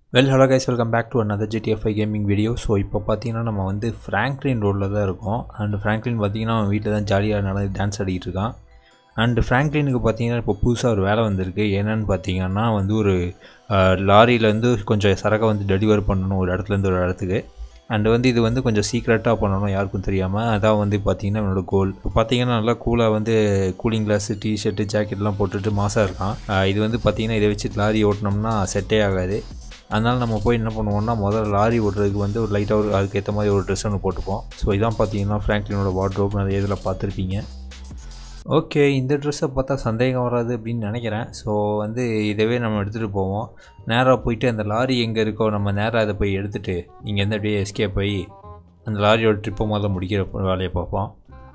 Well hello guys welcome back to another GTFI gaming video so இப்போ பார்த்தீங்கன்னா நம்ம வந்து ஃப்ராங்க்லின் ரோடில் தான் இருக்கோம் அண்ட் ஃப்ராங்க்லின் பார்த்தீங்கன்னா அவன் வீட்டில் தான் ஜாலியாக நடந்து டான்ஸ் ஆடிட்டு இருக்கான் அண்டு ஃப்ராங்க்லினுக்கு பார்த்தீங்கன்னா இப்போ புதுசாக ஒரு வேலை வந்திருக்கு என்னன்னு பார்த்தீங்கன்னா வந்து ஒரு லாரியிலேருந்து கொஞ்சம் சரக்கை வந்து டெலிவர் பண்ணணும் ஒரு இடத்துலேருந்து ஒரு இடத்துக்கு அண்டு வந்து இது வந்து கொஞ்சம் சீக்ரெட்டாக பண்ணணும் யாருக்கும் தெரியாமல் அதான் வந்து பார்த்தீங்கன்னா என்னோட கோல் இப்போ பார்த்தீங்கன்னா நல்லா கூலாக வந்து கூலிங் கிளாஸு டிஷர்ட்டு ஜாக்கெட்லாம் போட்டுட்டு மாசாக இருக்கான் ஆஹ் இது வந்து பார்த்தீங்கன்னா இதை வச்சு லாரி ஓட்டினோம்னா செட்டே ஆகாது அதனால் நம்ம போய் என்ன பண்ணுவோம்னா முதல்ல லாரி ஓட்டுறதுக்கு வந்து ஒரு லைட்டாக ஒரு அதுக்கேற்ற மாதிரி ஒரு ட்ரெஸ் ஒன்று போட்டுப்போம் ஸோ இதான் பார்த்தீங்கன்னா ஃப்ராங்க்லினோட வார்ட்ரோப் நிறைய இதில் பார்த்துருப்பீங்க ஓகே இந்த ட்ரெஸ்ஸை பார்த்தா சந்தேகம் வராது அப்படின்னு நினைக்கிறேன் ஸோ வந்து இதவே நம்ம எடுத்துகிட்டு போவோம் நேராக போயிட்டு அந்த லாரி எங்கே இருக்கோ நம்ம நேராக அதை போய் எடுத்துகிட்டு இங்கேருந்து அப்படியே எஸ்கேப் போய் அந்த லாரியோட ட்ரிப்பை முதல்ல முடிக்கிற வேலையை பார்ப்போம்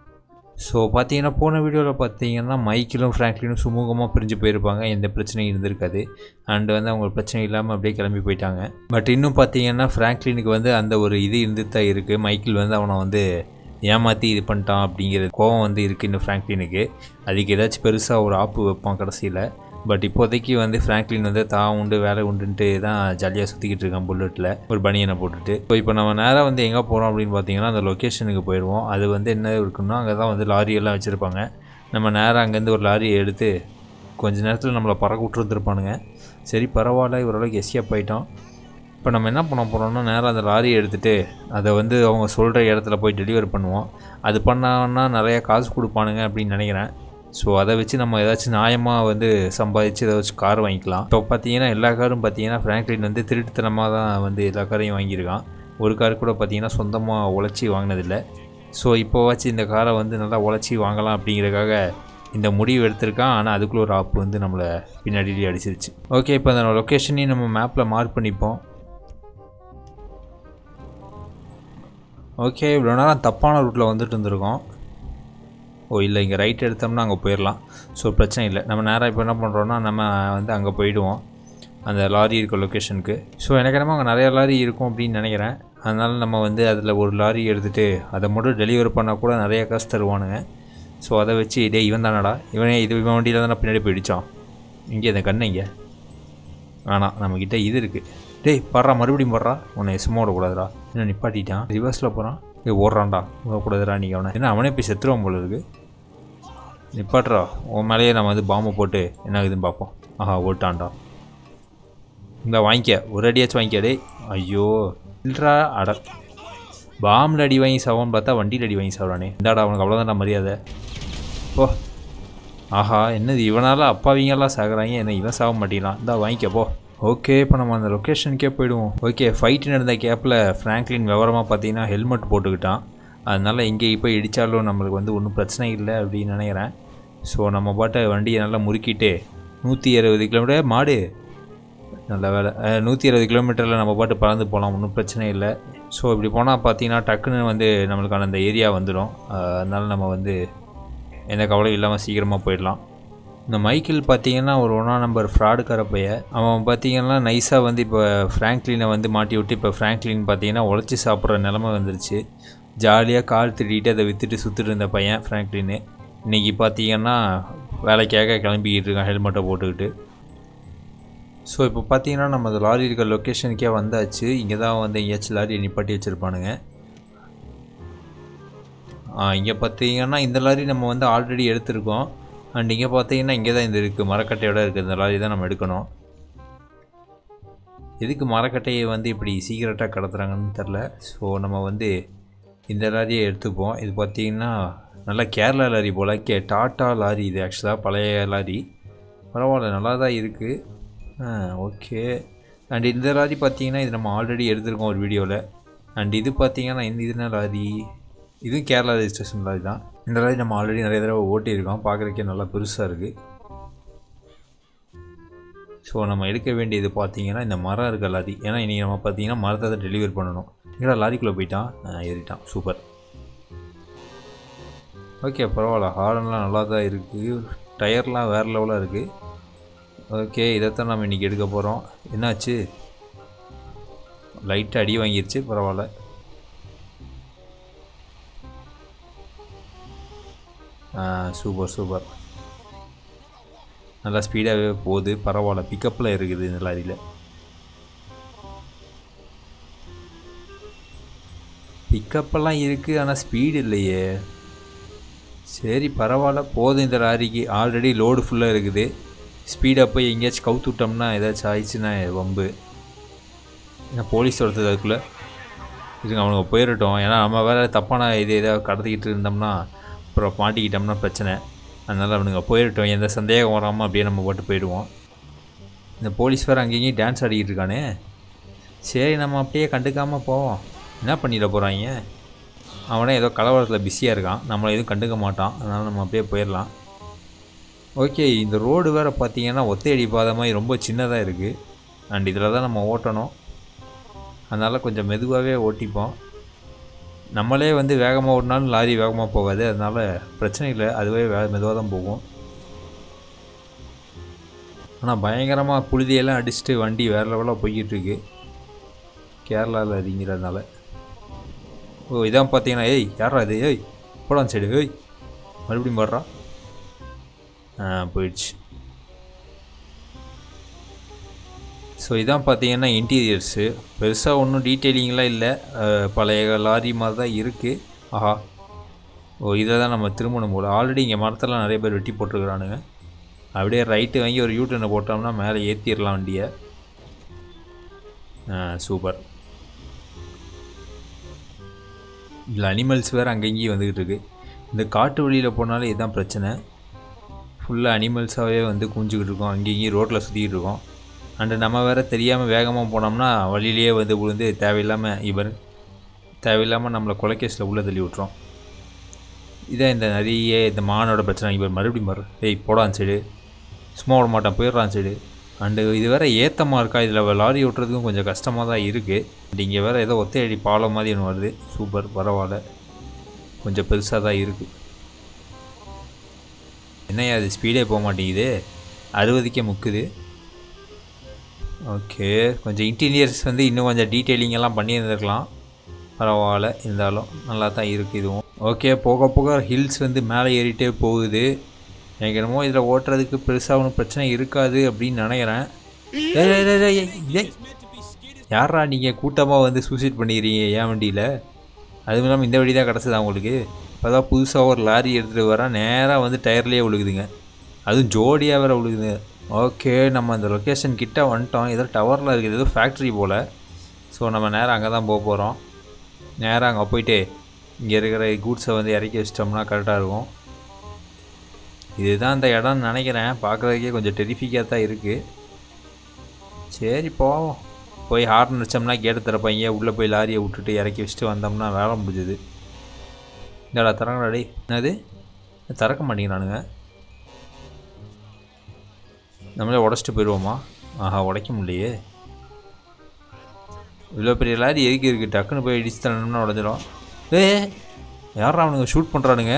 ஸோ பார்த்தீங்கன்னா போன வீடியோவில் பார்த்தீங்கன்னா மைக்கிலும் ஃப்ராங்க்லினும் சுமூகமாக பிரிஞ்சு போயிருப்பாங்க எந்த பிரச்சனையும் இருந்திருக்காது அண்டு வந்து அவங்க பிரச்சனை இல்லாமல் அப்படியே கிளம்பி போயிட்டாங்க பட் இன்னும் பார்த்தீங்கன்னா ஃப்ராங்க்லினுக்கு வந்து அந்த ஒரு இது இருந்துட்டு தான் இருக்குது மைக்கிள் வந்து அவனை வந்து ஏமாற்றி இது பண்ணிட்டான் அப்படிங்கிற கோவம் வந்து இருக்குது இன்னும் ஃப்ராங்க்லினுக்கு அதுக்கு ஏதாச்சும் பெருசாக ஒரு ஆப்பு வைப்பான் கடைசியில் பட் இப்போதைக்கு வந்து ஃப்ராங்க்லின் வந்து தான் உண்டு வேலை உண்டுன்ட்டு தான் ஜாலியாக சுற்றிக்கிட்டு இருக்கான் புல்லட்டில் ஒரு பனியனை போட்டுட்டு ஸோ இப்போ நம்ம நேராக வந்து எங்கே போகிறோம் அப்படின்னு பார்த்தீங்கன்னா அந்த லொக்கேஷனுக்கு போயிடுவோம் அது வந்து என்ன இருக்குன்னா அங்கே தான் வந்து லாரியெல்லாம் வச்சுருப்பாங்க நம்ம நேராக அங்கேருந்து ஒரு லாரியை எடுத்து கொஞ்ச நேரத்தில் நம்மளை பறக்க விட்டுருந்துருப்பானுங்க சரி பரவாயில்ல ஓரளவுக்கு எஸ்கேப் ஆகிட்டோம் இப்போ நம்ம என்ன பண்ண போகிறோம்னா நேராக அந்த லாரியை எடுத்துகிட்டு அதை வந்து அவங்க சொல்கிற இடத்துல போய் டெலிவர் பண்ணுவோம் அது பண்ணோன்னா நிறைய காசு கொடுப்பானுங்க அப்படின்னு நினைக்கிறேன் ஸோ அதை வச்சு நம்ம ஏதாச்சும் நியாயமாக வந்து சம்பாதிச்சு ஏதாச்சும் கார் வாங்கிக்கலாம் இப்போ பார்த்தீங்கன்னா எல்லா காரும் பார்த்தீங்கன்னா ஃப்ராங்க்லின் வந்து திருட்டுத்தனமாக தான் வந்து எல்லா காரையும் வாங்கியிருக்கான் ஒரு கார் கூட பார்த்தீங்கன்னா சொந்தமாக உழைச்சி வாங்கினதில்லை ஸோ இப்போ வச்சு இந்த காரை வந்து நல்லா உழைச்சி வாங்கலாம் அப்படிங்கிறதுக்காக இந்த முடிவு எடுத்திருக்கான் ஆனால் அதுக்குள்ளே ஒரு ஆப் வந்து நம்மளை பின்னாடி அடிச்சிருச்சு ஓகே இப்போ அந்த லொக்கேஷனையும் நம்ம மேப்பில் மார்க் பண்ணிப்போம் ஓகே இவ்வளோ நேரம் தப்பான ரூட்டில் வந்துட்டு இருந்திருக்கோம் ஓ இல்லை இங்கே ரைட் எடுத்தோம்னா அங்கே போயிடலாம் ஸோ பிரச்சனை இல்லை நம்ம நேராக இப்போ என்ன பண்ணுறோன்னா நம்ம வந்து அங்கே போயிடுவோம் அந்த லாரி இருக்க லொக்கேஷனுக்கு ஸோ எனக்கு என்னமோ அங்கே நிறைய லாரி இருக்கும் அப்படின்னு நினைக்கிறேன் அதனால் நம்ம வந்து அதில் ஒரு லாரி எடுத்துகிட்டு அதை மட்டும் டெலிவர் பண்ணால் கூட நிறைய காசு தருவானுங்க ஸோ அதை வச்சு டே இவன் தானடா இவனே இது இவன் வண்டியில் தானே பின்னாடி போயிடுச்சான் இங்கே இந்த கண்ணை இங்கே ஆனால் நம்மக்கிட்ட இது இருக்குது டேய் படுறா மறுபடியும் படுறா உன்னை சும்மா விடக்கூடாதுடா என்ன நிப்பாட்டிட்டான் ரிவர்ஸில் போகிறான் ஏ ஓடுறான்டா விடக்கூடாதுடா நீ அவனை என்ன அவனே போய் செத்துருவான் போல இருக்கு நிப்பாட்டுறா உன் மேலேயே நம்ம வந்து பாம்பை போட்டு என்ன ஆகுதுன்னு பார்ப்போம் ஆஹா ஓட்டான்டா இந்த வாங்கிக்க ஒரு அடியாச்சும் வாங்கிக்க டேய் ஐயோ இல்லைடா அட பாம்பில் அடி வாங்கி சாவான்னு பார்த்தா வண்டியில் அடி வாங்கி சாப்பிட்றானே இந்தாடா அவனுக்கு அவ்வளோதான்டா மரியாதை ஓ ஆஹா என்னது இவனால் அப்பாவிங்கெல்லாம் சாகுறாங்க என்ன இவன் சாக மாட்டேங்கிறான் இந்தா வாங்கிக்க போ ஓகே இப்போ நம்ம அந்த லொக்கேஷனுக்கே போயிடுவோம் ஓகே ஃபைட்டு நடந்த கேப்பில் ஃப்ராங்க்லின் விவரமாக பார்த்தீங்கன்னா ஹெல்மெட் போட்டுக்கிட்டான் அதனால் எங்கே போய் இடித்தாலும் நம்மளுக்கு வந்து ஒன்றும் பிரச்சனை இல்லை அப்படின்னு நினைக்கிறேன் ஸோ நம்ம பாட்டை வண்டியை நல்லா முறுக்கிட்டு நூற்றி அறுபது கிலோமீட்டர் மாடு நல்ல வேலை நூற்றி இருபது கிலோமீட்டரில் நம்ம பாட்டு பறந்து போகலாம் ஒன்றும் பிரச்சனை இல்லை ஸோ இப்படி போனால் பார்த்தீங்கன்னா டக்குன்னு வந்து நம்மளுக்கான அந்த ஏரியா வந்துடும் அதனால் நம்ம வந்து எந்த கவலையும் இல்லாமல் சீக்கிரமாக போயிடலாம் இந்த மைக்கேல் பார்த்தீங்கன்னா ஒரு ஒன்றா நம்பர் ஃப்ராடுக்கார பைய அவன் பார்த்தீங்கன்னா நைஸாக வந்து இப்போ ஃப்ராங்க்லினை வந்து மாட்டி விட்டு இப்போ ஃப்ராங்க்லின் பார்த்தீங்கன்னா உழைச்சி சாப்பிட்ற நிலமை வந்துருச்சு ஜாலியாக கால் திட்டிட்டு அதை விற்றுட்டு சுற்றிட்டு இருந்த பையன் ஃப்ராங்க்லின்னு இன்றைக்கி பார்த்தீங்கன்னா வேலைக்காக கிளம்பிக்கிட்டு இருக்கான் ஹெல்மெட்டை போட்டுக்கிட்டு ஸோ இப்போ பார்த்தீங்கன்னா நம்ம அந்த லாரி இருக்க லொக்கேஷனுக்கே வந்தாச்சு இங்கே தான் வந்து எங்கேயாச்சும் லாரியை நிப்பாட்டி வச்சுருப்பானுங்க இங்கே பார்த்தீங்கன்னா இந்த லாரி நம்ம வந்து ஆல்ரெடி எடுத்திருக்கோம் அண்ட் இங்கே பார்த்தீங்கன்னா இங்கே தான் இந்த இருக்குது மரக்கட்டையோட இருக்குது இந்த லாரி தான் நம்ம எடுக்கணும் எதுக்கு மரக்கட்டையை வந்து இப்படி சீக்கிரட்டாக கடத்துறாங்கன்னு தெரில ஸோ நம்ம வந்து இந்த லாரியை எடுத்துப்போம் இது பார்த்திங்கன்னா நல்லா கேரளா லாரி போல் கே டாட்டா லாரி இது ஆக்சுவலாக பழைய லாரி பரவாயில்ல நல்லா தான் இருக்குது ஓகே அண்ட் இந்த லாரி பார்த்தீங்கன்னா இது நம்ம ஆல்ரெடி எடுத்திருக்கோம் ஒரு வீடியோவில் அண்ட் இது பார்த்தீங்கன்னா இந்த இது என்ன லாரி இதுவும் கேரளா ரெஜிஸ்ட்ரேஷன் லாரி தான் இந்த லாரி நம்ம ஆல்ரெடி நிறைய தடவை ஓட்டியிருக்கோம் பார்க்குறக்கே நல்லா பெருசாக இருக்குது ஸோ நம்ம எடுக்க வேண்டியது பார்த்தீங்கன்னா இந்த மரம் இருக்க லாரி ஏன்னா இன்றைக்கி நம்ம பார்த்தீங்கன்னா மரத்தை தான் டெலிவர் பண்ணணும் இங்கே லாரிக்குள்ளே போயிட்டான் ஏறிட்டான் சூப்பர் ஓகே பரவாயில்ல ஹார்ன்லாம் நல்லா தான் இருக்குது டயர்லாம் வேறு லெவலாக இருக்குது ஓகே இதைத்தான் நம்ம இன்றைக்கி எடுக்க போகிறோம் என்னாச்சு லைட்டாக அடி வாங்கிருச்சு பரவாயில்ல சூப்பர் சூப்பர் நல்லா ஸ்பீடாகவே போகுது பரவாயில்ல பிக்கப்பில் இருக்குது இந்த லாரியில் பிக்கப்பெல்லாம் இருக்குது ஆனால் ஸ்பீடு இல்லையே சரி பரவாயில்ல போதும் இந்த லாரிக்கு ஆல்ரெடி லோடு ஃபுல்லாக இருக்குது ஸ்பீடாக போய் எங்கேயாச்சும் கவுத்து விட்டோம்னா ஏதாச்சும் ஆயிடுச்சுன்னா வம்பு ஏன்னா போலீஸ் ஒருத்தர் அதுக்குள்ளே இதுங்க அவனுங்க போயிடட்டும் ஏன்னா நம்ம வேறு தப்பான இது ஏதாவது கடத்திக்கிட்டு இருந்தோம்னா அப்புறம் மாட்டிக்கிட்டோம்னா பிரச்சனை அதனால் அவனுங்க போயிடட்டும் எந்த சந்தேகம் வராமல் அப்படியே நம்ம போட்டு போயிடுவோம் இந்த போலீஸ் வேறு அங்கேயும் டான்ஸ் ஆடிக்கிட்டு இருக்கானே சரி நம்ம அப்படியே கண்டுக்காமல் போவோம் என்ன பண்ணிட போகிறாங்க அவனே ஏதோ கலவரத்தில் பிஸியாக இருக்கான் நம்மளை எதுவும் கண்டுக்க மாட்டான் அதனால் நம்ம அப்படியே போயிடலாம் ஓகே இந்த ரோடு வேறு பார்த்தீங்கன்னா ஒத்தையடி பாதை மாதிரி ரொம்ப சின்னதாக இருக்குது அண்ட் இதில் தான் நம்ம ஓட்டணும் அதனால் கொஞ்சம் மெதுவாகவே ஓட்டிப்போம் நம்மளே வந்து வேகமாக ஓட்டினாலும் லாரி வேகமாக போகாது அதனால் பிரச்சனை இல்லை அதுவே வே மெதுவாக தான் போகும் ஆனால் பயங்கரமாக புழுதியெல்லாம் அடிச்சுட்டு வண்டி வேறு லெவலாக போய்கிட்டு இருக்கு கேரளாவில் அதிங்கிறதுனால ஓ இதான் பார்த்தீங்கன்னா ஏய் யாரா இது ஏய் போடான் சைடு ஏய் மறுபடியும் பாடுறா ஆ போயிடுச்சு ஸோ இதான் பார்த்தீங்கன்னா இன்டீரியர்ஸு பெருசாக ஒன்றும் டீட்டெயிலிங்லாம் இல்லை அஹ், பழைய லாரி மாதிரி தான் இருக்குது ஆஹா ஓ இதை தான் நம்ம திரும்பணும் போல் ஆல்ரெடி இங்கே மரத்தெல்லாம் நிறைய பேர் வெட்டி போட்டிருக்கிறானுங்க அப்படியே ரைட்டு வாங்கி ஒரு யூட்டனை போட்டோம்னா மேலே ஏற்றிடலாம் வண்டியை ஆ சூப்பர் இதில் அனிமல்ஸ் வேறு அங்கங்கேயும் வந்துக்கிட்டு இருக்கு இந்த காட்டு வழியில் போனாலே இதுதான் பிரச்சனை ஃபுல்லாக அனிமல்ஸாகவே வந்து குஞ்சுக்கிட்டு இருக்கோம் அங்கேயும் ரோட்டில் சுற்றிக்கிட்டு இருக்கோம் அண்டு நம்ம வேறு தெரியாமல் வேகமாக போனோம்னா வழியிலேயே வந்து விழுந்து தேவையில்லாமல் இவர் தேவையில்லாமல் நம்மளை கொலைக்கேஸில் உள்ளே தள்ளி விட்றோம் இதான் இந்த நிறைய இந்த மானோட பிரச்சனை இவர் மறுபடியும் மறு ஏய் போடான் சைடு சும்மா விட மாட்டான் போயிடுறான் சைடு அண்டு இது வேற ஏத்தமாக இருக்கா இதில் லாரி ஓட்டுறதுக்கும் கொஞ்சம் கஷ்டமாக தான் இருக்குது அண்ட் இங்கே வேறு ஏதோ ஒத்தையடி பாலம் மாதிரி ஒன்று வருது சூப்பர் பரவாயில்ல கொஞ்சம் பெருசாக தான் இருக்குது என்னையா அது ஸ்பீடே போக மாட்டேங்குது அறுபதுக்கே முக்குது ஓகே கொஞ்சம் இன்டீரியர்ஸ் வந்து இன்னும் கொஞ்சம் டீட்டெயிலிங் எல்லாம் பண்ணியிருந்துருக்கலாம் பரவாயில்ல இருந்தாலும் நல்லா தான் இருக்குது இதுவும் ஓகே போக போக ஹில்ஸ் வந்து மேலே ஏறிட்டே போகுது எனக்கு என்னமோ இதில் ஓட்டுறதுக்கு பெருசாக ஒன்றும் பிரச்சனை இருக்காது அப்படின்னு நினைக்கிறேன் ஏய், ஏய், ஏய், ஏய், ஏய். யாரா நீங்கள் கூட்டமாக வந்து சூசைட் பண்ணிக்கிறீங்க ஏன் வண்டியில் அதுவும் இல்லாமல் இந்த வழி தான் கிடச்சதா உங்களுக்கு இப்போ தான் புதுசாக ஒரு லாரி எடுத்துகிட்டு வரேன் நேராக வந்து டயர்லேயே விழுகுதுங்க அதுவும் ஜோடியாக வேற விழுகுது ஓகே நம்ம அந்த லொக்கேஷன் கிட்ட வந்துட்டோம் ஏதோ டவரில் இருக்குது ஏதோ ஃபேக்ட்ரி போல் ஸோ நம்ம நேராக அங்கே தான் போக போகிறோம் நேராக அங்கே போயிட்டு இங்கே இருக்கிற கூட்ஸை வந்து இறக்கி வச்சிட்டோம்னா கரெக்டாக இருக்கும் இதுதான் அந்த இடம்னு நினைக்கிறேன் பார்க்குறதுக்கே கொஞ்சம் டெரிஃபிக்காக தான் இருக்குது சரி போவோம் போய் ஹார்ன் வச்சோம்னா கேட்டு திறப்பாங்க உள்ளே போய் லாரியை விட்டுட்டு இறக்கி வச்சுட்டு வந்தோம்னா வேலை முடிஞ்சுது இந்தாடா திறங்கடா டேய் என்னது திறக்க மாட்டேங்கிறானுங்க நம்மளே உடச்சிட்டு போயிடுவோமா ஆஹா உடைக்க முடியலையே இவ்வளோ பெரிய லாரி எதுக்கு இருக்குது டக்குன்னு போய் இடிச்சு தரணும்னா உடஞ்சிடும் ஏ யாரா அவனுங்க ஷூட் பண்ணுறானுங்க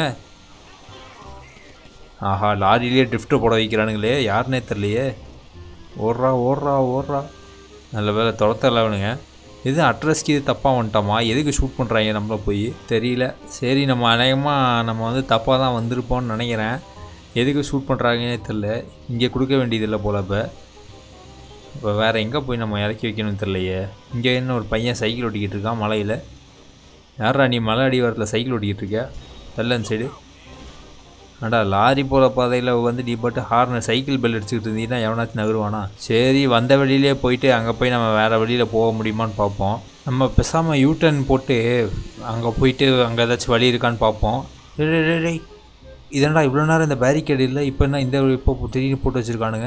ஆஹா லாரியிலே ட்ரிஃப்ட்டு போட வைக்கிறானுங்களே யாருன்னே தெரியலையே ஓடுறா ஓடுறா ஓடுறா நல்ல வேலை துரத்தல அவனுங்க எது அட்ரஸ்க்கு இது தப்பாக வந்துட்டோமா எதுக்கு ஷூட் பண்ணுறாங்க நம்மள போய் தெரியல சரி நம்ம அநேகமாக நம்ம வந்து தப்பாக தான் வந்திருப்போம்னு நினைக்கிறேன் எதுக்கு ஷூட் பண்ணுறாங்கன்னே தெரில இங்கே கொடுக்க வேண்டியதில்லை போல இப்போ இப்போ வேறு எங்கே போய் நம்ம இறக்கி வைக்கணும்னு தெரிலையே இங்கே என்ன ஒரு பையன் சைக்கிள் ஓட்டிக்கிட்டு இருக்கான் மலையில் யாரா நீ மலை அடிவாரத்தில் சைக்கிள் ஓட்டிக்கிட்டு இருக்க தெரியல சைடு அடா லாரி போகிற பாதையில் வந்து நீ பாட்டு ஹார்னு சைக்கிள் பெல் அடிச்சுக்கிட்டு இருந்தீங்கன்னா எவனாச்சும் நகருவானா சரி வந்த வழியிலே போயிட்டு அங்கே போய் நம்ம வேறு வழியில் போக முடியுமான்னு பார்ப்போம் நம்ம பேசாமல் யூட்டர்ன் போட்டு அங்கே போயிட்டு அங்கே ஏதாச்சும் வழி இருக்கான்னு பார்ப்போம் டேய், டேய், டேய், டேய். இதென்னடா இவ்வளோ நேரம் இந்த பேரிகேடு இல்லை இப்போ என்ன இந்த இப்போ திடீர்னு போட்டு வச்சுருக்கானுங்க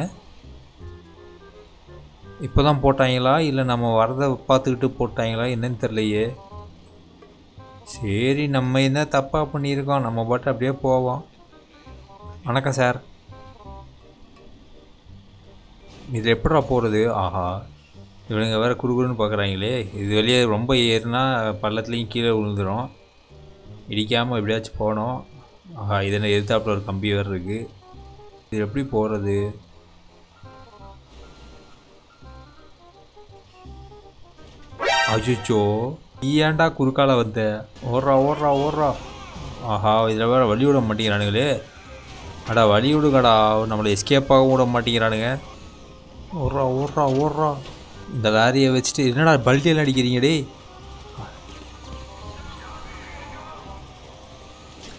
இப்போ தான் போட்டாங்களா இல்லை நம்ம வரதை பார்த்துக்கிட்டு போட்டாங்களா என்னன்னு தெரியலையே சரி நம்ம என்ன தப்பாக பண்ணியிருக்கோம் நம்ம பாட்டு அப்படியே போவோம் வணக்கம் சார் இதில் எப்படா போகிறது ஆஹா இவனுங்க வேறு குறுகுறுன்னு பார்க்குறாங்களே இது வெளியே ரொம்ப ஏறுனா பள்ளத்துலேயும் கீழே விழுந்துடும் இடிக்காமல் எப்படியாச்சும் போனோம் ஆஹா இதில் எதிர்த்தாப்புல ஒரு கம்பி வேறு இருக்குது இது எப்படி போகிறது அச்சோ நீ ஏன்டா குறுக்கால வந்த ஓடுறா ஓடுறா ஓடுறா ஆஹா இதில் வேறு வழி விட மாட்டேங்கிறானுங்களே அடா வழி விடுங்கடா நம்மளை எஸ்கேப் ஆக விட மாட்டேங்கிறானுங்க ஓடுறா ஓடுறா ஓடுறா இந்த லாரியை வச்சுட்டு என்னடா பல்ட்டியெல்லாம் அடிக்கிறீங்க டேய்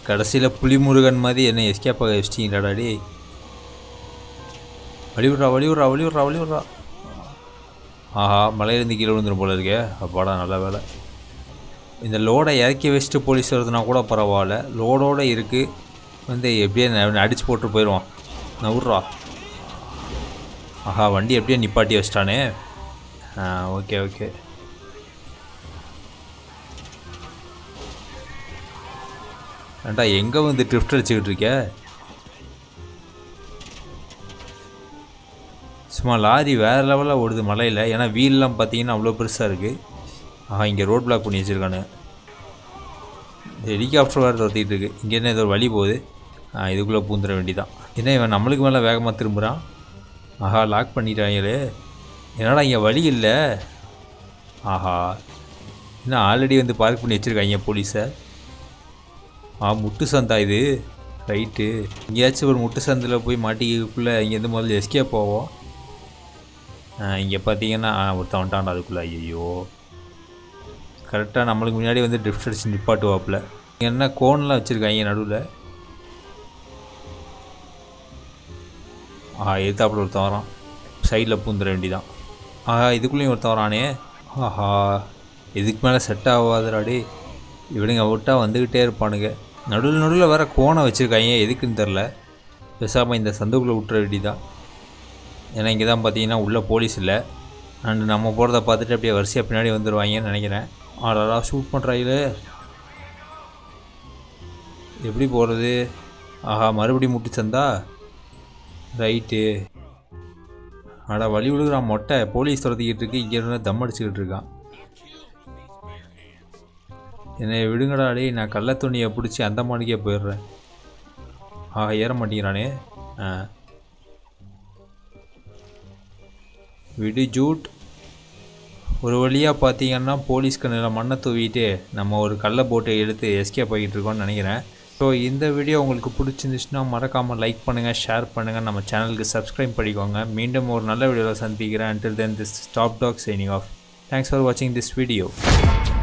கடைசியில் புலிமுருகன் மாதிரி என்ன எஸ்கேப் ஆக வச்சிட்டீங்களாடா டே வழிவிட்றா வழிவிட்றா வழிவிட்றா வழிவிட்றா ஆஹா மலையிலேருந்து கீழே விழுந்துடும் போல இருக்கே அப்பாடா நல்ல வேலை இந்த லோடை இறக்கி வச்சுட்டு போலீஸ் வருதுன்னா கூட பரவாயில்ல லோடோடு இருக்குது வந்து எப்படியே ந- அடிச்சு போட்டு போயிடுவான் நவுட்றா ஆஹா வண்டி எப்படியே நிப்பாட்டி வச்சிட்டானே ஆ ஓகே ஓகே ஏன்டா எங்கே வந்து ட்ரிஃப்ட் அடிச்சுக்கிட்டு இருக்க சும்மா லாரி வேறு லெவலில் ஓடுது மலையில் ஏன்னா வீல்லாம் பார்த்தீங்கன்னா அவ்வளோ பெருசாக இருக்குது ஆஹா இங்கே ரோட் பிளாக் பண்ணி வச்சுருக்கானு ஹெலிகாப்டர் வேறு துரத்திட்டு இருக்கு இங்கே என்ன ஏதோ ஒரு வழி போகுது ஆ இதுக்குள்ளே பூந்துட வேண்டிதான் என்ன இவன் நம்மளுக்கு மேலே வேகமாக திரும்புகிறான் ஆஹா லாக் பண்ணிட்டாங்களே என்னடா இங்கே வழி இல்லை ஆஹா என்ன ஆல்ரெடி வந்து பார்க் பண்ணி வச்சுருக்காங்க போலீஸை ஆ முட்டு சந்தா இது ரைட்டு எங்கேயாச்சும் ஒரு முட்டு சந்தில் போய் மாட்டிக்குள்ளே இங்கேருந்து முதல்ல எஸ்கேப் போவோம் இங்கே பார்த்தீங்கன்னா ஆ, ஒருத்தன் வந்துட்டான்டா அதுக்குள்ளே ஐயோ கரெக்டாக நம்மளுக்கு முன்னாடி வந்து ட்ரிஃப்ட் அடிச்சு நிப்பாட்டுவாப்பில் இங்கே என்ன கோன்லாம் வச்சுருக்காங்க நடுவில் ஆ எதிர்த்தாப்புல ஒருத்தன் வரான் சைடில் பூந்துட வேண்டிதான் ஆஹா இதுக்குள்ளேயும் ஒருத்தன் வரானே ஆஹா இதுக்கு மேலே செட் ஆகாதராடி இவனுங்க விட்டா வந்துக்கிட்டே இருப்பானுங்க நடுவில் நடுவில் வேற கோணம் வச்சுருக்காங்க எதுக்குன்னு தெரில பேசாமல் இந்த சந்துக்குள்ளே விட்டுற வேண்டிதான் ஏன்னா இங்கே தான் பார்த்தீங்கன்னா உள்ளே போலீஸ் இல்லை அண்ட் நம்ம போகிறத பார்த்துட்டு அப்படியே வரிசையாக பின்னாடி வந்துடுவாங்கன்னு நினைக்கிறேன் ஆடா ஷூட் பண்ணுறாங்களே எப்படி போகிறது ஆஹா மறுபடியும் முட்டி சந்தா ரைட்டு அடா வழி விழுகிறான் மொட்டை போலீஸ் துரத்திக்கிட்டு இருக்கு இங்கே இருந்து தம் அடிச்சுக்கிட்டு இருக்கான் என்னை விடுங்கடா டேய் நான் கள்ள துணியை பிடிச்சி அந்த மாடிக்கே போயிடுறேன் ஆஹா ஏற மாட்டேங்கிறானே ஆ விடு ஜூட் ஒரு வழியாக பார்த்தீங்கன்னா போலீஸ் கண்ணில் மண்ணை தூவிட்டு நம்ம ஒரு கள்ள போட்டை எடுத்து எஸ்கேப் ஆகிட்டு இருக்கோம்னு நினைக்கிறேன் ஸோ இந்த வீடியோ உங்களுக்கு பிடிச்சிருந்துச்சுன்னா மறக்காமல் லைக் பண்ணுங்கள் ஷேர் பண்ணுங்கள் நம்ம சேனலுக்கு சப்ஸ்கிரைப் பண்ணிக்கோங்க மீண்டும் ஒரு நல்ல வீடியோவில் சந்திக்கிறேன் until then this top dog signing off thanks for watching this video